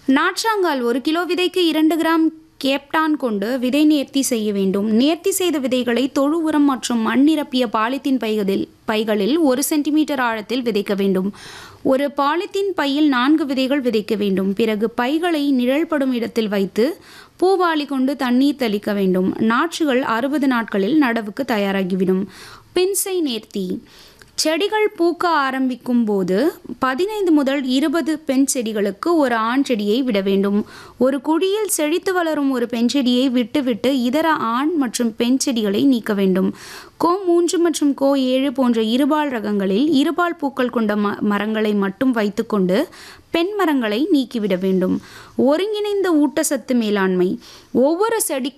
நாற்றாங்கால் ஒரு கிலோ விதைக்கு இரண்டு கிராம் கேப்டான் கொண்டு விதை நேர்த்தி செய்ய வேண்டும் நேர்த்தி செய்த விதைகளை தொழு உரம் மற்றும் மண் நிரப்பிய பாலித்தீன் பைகளில் பைகளில் ஒரு சென்டிமீட்டர் ஆழத்தில் விதைக்க வேண்டும் ஒரு பாலித்தீன் பையில் நான்கு விதைகள் விதைக்க வேண்டும் பிறகு பைகளை நிழல்படும் இடத்தில் வைத்து பூவாளி கொண்டு தண்ணீர் தெளிக்க வேண்டும் நாற்றுகள் அறுபது நாட்களில் நடவுக்கு தயாராகிவிடும் பின்சை நேர்த்தி செடிகள் பூக்க ஆரம்பிக்கும் போது பதினைந்து முதல் இருபது பெண் செடிகளுக்கு ஒரு ஆண் செடியை விட வேண்டும் ஒரு குழியில் செழித்து வளரும் ஒரு பெண் செடியை விட்டுவிட்டு இதர ஆண் மற்றும் பெண் செடிகளை நீக்க வேண்டும் கோ மூன்று மற்றும் கோ ஏழு போன்ற இருபால் ரகங்களில் இருபால் பூக்கள் கொண்ட ம மரங்களை மட்டும் வைத்துக்கொண்டு பெண் மரங்களை நீக்கிவிட வேண்டும் ஒருங்கிணைந்த ஊட்டச்சத்து மேலாண்மை ஒவ்வொரு செடி